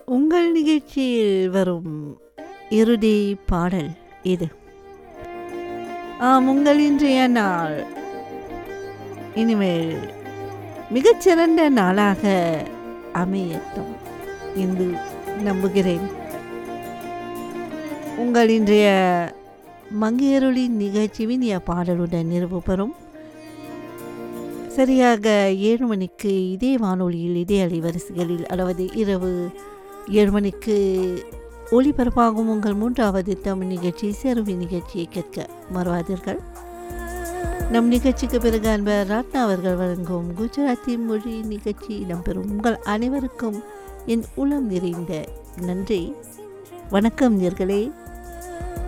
உங்கள் நிகழ்ச்சியில் வரும் இறுதி பாடல் இது ஆம் உங்கள் இன்றைய நாள் இனிமேல் மிகச்சிறந்த நாளாக அமையட்டும் என்று நம்புகிறேன் உங்கள் இன்றைய மங்கையருளின் நிகழ்ச்சியின் பாடலுடன் நிறைவு பெறும் சரியாக ஏழு மணிக்கு இதே வானொலியில் இதே அலைவரிசைகளில் அதாவது இரவு ஏழு மணிக்கு ஒளிபரப்பாகும் உங்கள் மூன்றாவது தமிழ் நிகழ்ச்சி சேருவி நிகழ்ச்சியை கேட்க மறவாதீர்கள் நம் நிகழ்ச்சிக்கு பிறகு அன்பர் ராட்னா அவர்கள் வழங்கும் குஜராத்தி மொழி நிகழ்ச்சி இடம்பெறும் உங்கள் அனைவருக்கும் என் உளம் நிறைந்த நன்றி வணக்கம் நேர்களே